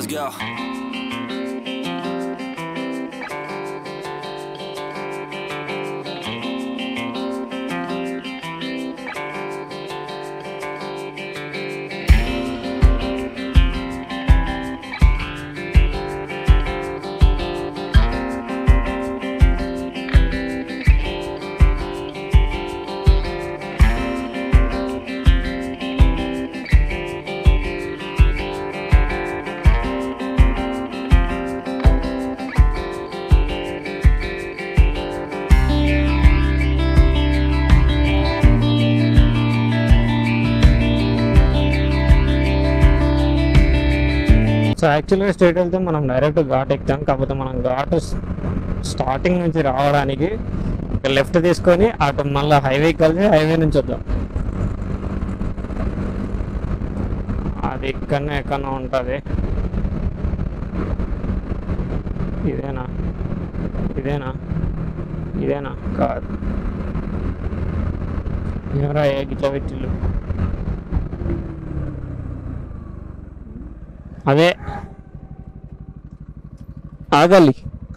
Let's go. So యాక్చువల్గా straight వెళ్తే మనం డైరెక్ట్ ఘాట్ ఎక్కుతాం కాకపోతే మనం ఘాట్ స్టార్టింగ్ నుంచి రావడానికి లెఫ్ట్ తీసుకొని అటు మళ్ళీ హైవే కలిసి హైవే నుంచి వద్దాం అది ఇక్కడనే ఎక్కడో ఉంటుంది ఇదేనా ఇదేనా ఇదేనా కాదు ఎవరా ఏ గిట్ల పెట్టిల్లు అదే ఆగాలి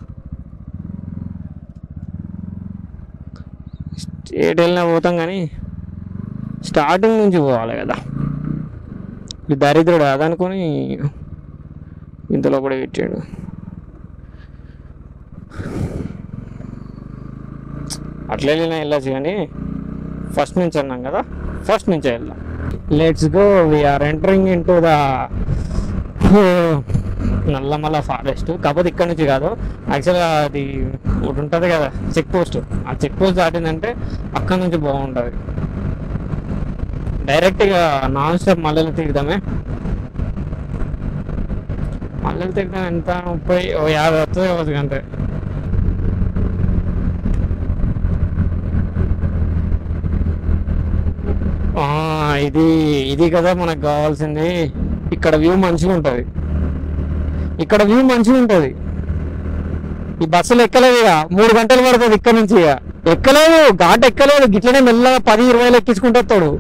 స్టేట్ వెళ్ళినా పోతాం కానీ స్టార్టింగ్ నుంచి పోవాలి కదా ఈ దరిద్రుడు అదనుకొని ఇంతలో కూడా పెట్టాడు అట్లా వెళ్ళినా వెళ్ళచ్చు కానీ ఫస్ట్ నుంచి అన్నాం కదా ఫస్ట్ నుంచే వెళ్దాం let's go we're entering into the Nallamala forest కాకపోతే ఇక్కడ నుంచి కాదు యాక్చువల్గా అది ఒకటి ఉంటుంది కదా చెక్ పోస్ట్ ఆ చెక్ పోస్ట్ దాటిందంటే అక్కడ నుంచి బాగుంటుంది డైరెక్ట్గా నాన్ స్టాప్ మల్లెలు తిరుగుదామే మల్లెలు తిరుగుదాం ఎంత ముప్పై ఓ యాభై వస్తుంది కావచ్చు అంతే ఆ, ఇది ఇది కదా మనకు కావాల్సింది ఇక్కడ వ్యూ మంచిగా ఉంటుంది ఇక్కడ వ్యూ మంచిగా ఉంటుంది ఈ బస్సులు ఎక్కలేదు ఇక మూడు గంటలు పడుతుంది ఇక్కడ నుంచి ఇక ఎక్కలేదు ఘాట్ ఎక్కలేదు గిట్లనే మెల్లగా పది ఇరవైలు ఎక్కించుకుంటూ వస్తాడు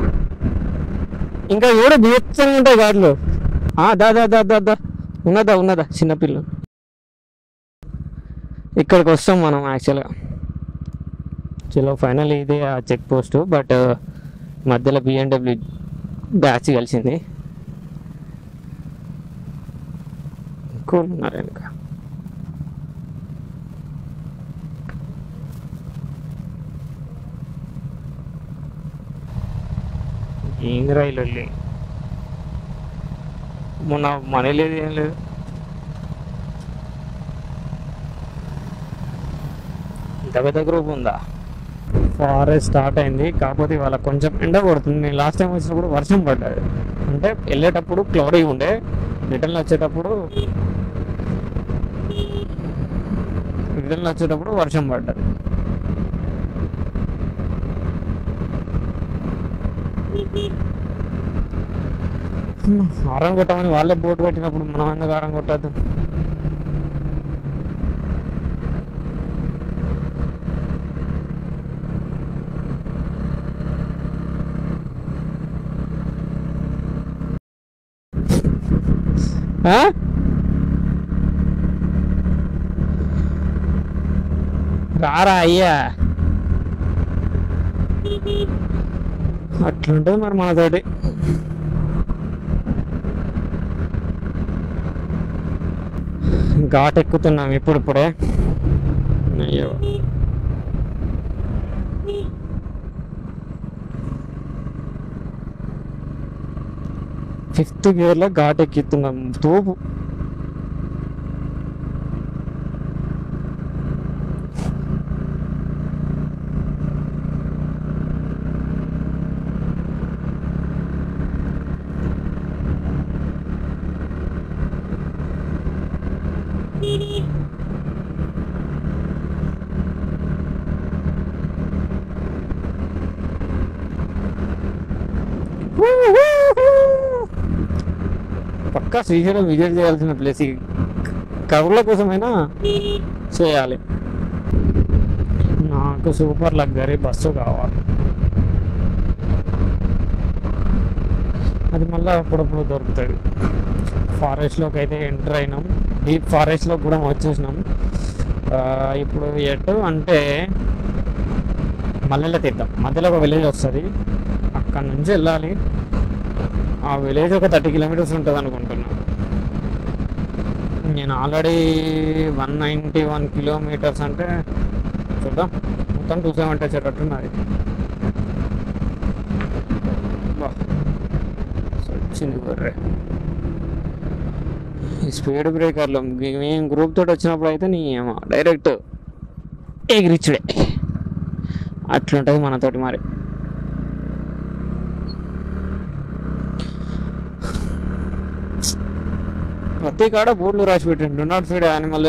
ఇంకా ఎవడు బీచ్చంగా ఉంటాయి ఘాట్లు ఆ, దా దా దా దా దా ఉన్నదా ఉన్నదా చిన్నపిల్ల ఇక్కడికి వస్తాం మనం యాక్చువల్గా చలో ఫైనల్ ఇది ఆ చెక్ పోస్ట్ బట్ మధ్యలో బిఎండబ్ల్యూ బ్యాచ్ కలిసింది కూల్ ఉన్నారు వెనక ఏం రైలు వెళ్ళి మొన్న మనీ లేదు ఏం లేదు ఇంత పెద్ద గ్రూప్ ఉందా ఫారెస్ట్ స్టార్ట్ అయింది కాకపోతే ఇవాళ కొంచెం ఎండ కొడుతుంది నేను లాస్ట్ టైం వచ్చినప్పుడు వర్షం పడ్డది అంటే వెళ్ళేటప్పుడు క్లౌడీ ఉండే రిటర్న్ వచ్చేటప్పుడు రిటర్న్ వచ్చేటప్పుడు వర్షం పడ్డది హారం కొట్టమని వాళ్ళే బోట్ పెట్టినప్పుడు మనం ఎందుకు హారం కొట్టద్దు ఆ? రారా అయ్యా అట్లుంటుంది మరి మనతోటి ఘాట్ ఎక్కుతున్నాం ఇప్పుడిప్పుడే అయ్యో ఫిఫ్త్ గేర్లో ఘాట్ ఎక్కుతున్నాం తోపు పక్కా శ్రీశైలం విజిట్ చేయాల్సిన ప్లేస్ ఈ కవర్ల కోసమైనా చేయాలి నాకు సూపర్ లగ్జరీ బస్సు కావాలి అది మళ్ళీ అప్పుడప్పుడు దొరుకుతుంది ఫారెస్ట్లోకి అయితే ఎంటర్ అయినాం డీప్ ఫారెస్ట్లో కూడా వచ్చేసినాం ఆ, ఇప్పుడు ఎటు అంటే మల్లెల తీద్దాం మధ్యలో ఒక విలేజ్ వస్తుంది అక్కడ నుంచి వెళ్ళాలి ఆ విలేజ్ ఒక థర్టీ కిలోమీటర్స్ ఉంటుంది అనుకుంటున్నాను నేను already one ninety one kilometres అంటే చూద్దాం మొత్తం టూ సెవెంటీ వచ్చేటట్టున్నది బా, వచ్చింది బర్రె ఈ స్పీడ్ బ్రేకర్లు మేము గ్రూప్ తోటి వచ్చినప్పుడు అయితే నీ ఏమో డైరెక్ట్ ఎగిరిచ్చుడే అట్లుంటుంది మనతోటి మరి ప్రతి కాడ బోర్డులు రాసి పెట్టండి do not feed animal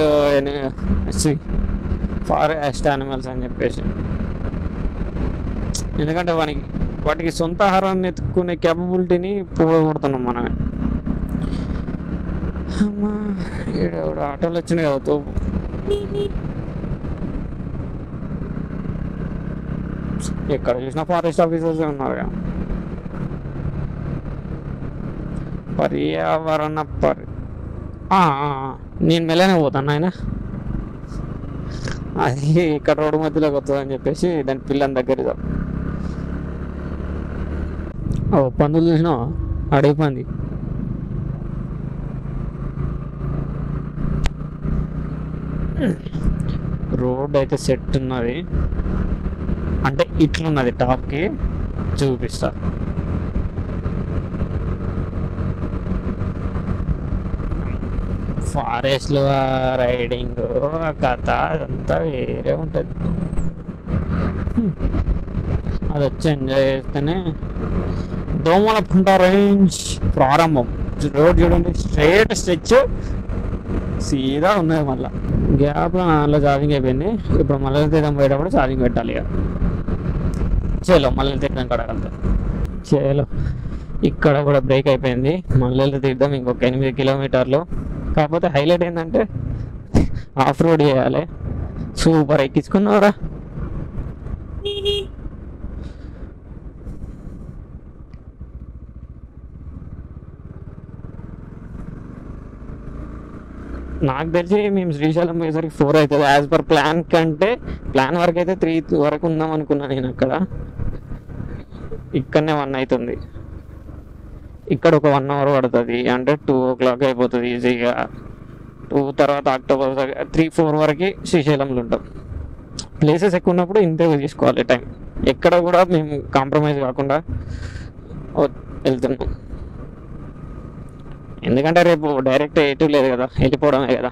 forest animals అని చెప్పేసి ఎందుకంటే వానికి వాటికి సొంత ఆహారాన్ని ఎత్తుకునే క్యాపబిలిటీని పోగొడుతున్నాం మనమే అమ్మా ఈడ ఎవడో ఆటోలు వచ్చినాయి కదా తోపు ఎక్కడ చూసినా ఫారెస్ట్ ఆఫీసర్స్ ఉన్నారు కదా. పర్యావరణ పరి ఆ, ఆ, ఆ. నేను మెల్లనే పోతాను ఆయన అది ఇక్కడ రోడ్డు మధ్యలోకి వస్తుందని చెప్పేసి దాని పిల్లని దగ్గర ఓ పందులు చూసినావా అడవి పంది రోడ్ అయితే సెట్ ఉన్నది అంటే ఇట్లున్నది టాప్కి చూపిస్తా ఫారెస్ట్లో రైడింగ్ కథ అదంతా వేరే ఉంటుంది అది వచ్చి ఎంజాయ్ చేస్తేనే దోమల పుంట రేంజ్ ప్రారంభం రోడ్ చూడండి స్ట్రైట్ స్ట్రెచ్ సీదా ఉన్నది మళ్ళా గ్యాప్లో దాంట్లో ఛార్జింగ్ అయిపోయింది ఇప్పుడు మళ్ళీ తీద్దాం పోయేటప్పుడు ఛార్జింగ్ పెట్టాలి ఇక చేలో మళ్ళీ తీద్దాం కడగలుగుతా చేలో ఇక్కడ కూడా బ్రేక్ అయిపోయింది మళ్ళీ తీద్దాం ఇంకొక ఎనిమిది కిలోమీటర్లు కాకపోతే హైలైట్ ఏంటంటే ఆఫ్ రోడ్ చేయాలి సూపర్ ఎక్కించుకున్నావురా నాకు తెలిసి మేము శ్రీశైలం పోయేసరికి ఫోర్ అవుతుంది యాజ్ పర్ ప్లాన్ కంటే ప్లాన్ వరకు అయితే త్రీ వరకు ఉందాం అనుకున్నా నేను అక్కడ ఇక్కడనే వన్ అవుతుంది ఇక్కడ ఒక వన్ అవర్ పడుతుంది అంటే టూ ఓ క్లాక్ అయిపోతుంది ఈజీగా టూ తర్వాత అక్టోబర్ త్రీ ఫోర్ వరకు శ్రీశైలంలో ఉంటాం ప్లేసెస్ ఎక్కువ ఉన్నప్పుడు ఇంతే తీసుకోవాలి టైం ఎక్కడ కూడా మేము కాంప్రమైజ్ కాకుండా వ- వెళ్తున్నాం ఎందుకంటే రేపు డైరెక్ట్ ఎటు లేదు కదా వెళ్ళిపోవడమే కదా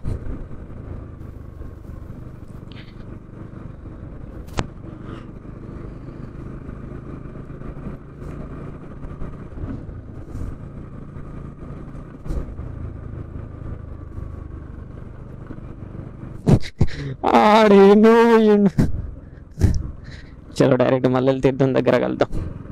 ఆడేందో పోయిండు చలో డైరెక్ట్ మళ్ళీ తీర్థం దగ్గర వెళ్తాం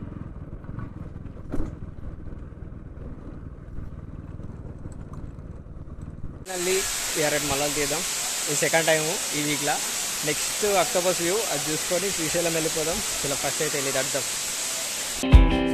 మళ్ళీ రేపు మళ్ళీ తీద్దాం ఈ సెకండ్ టైము ఈ వీక్లో నెక్స్ట్ అక్టోబర్స్ వ్యూ అది చూసుకొని శ్రీశైలం వెళ్ళిపోదాం ఇలా ఫస్ట్ అయితే వెళ్ళి తడతాం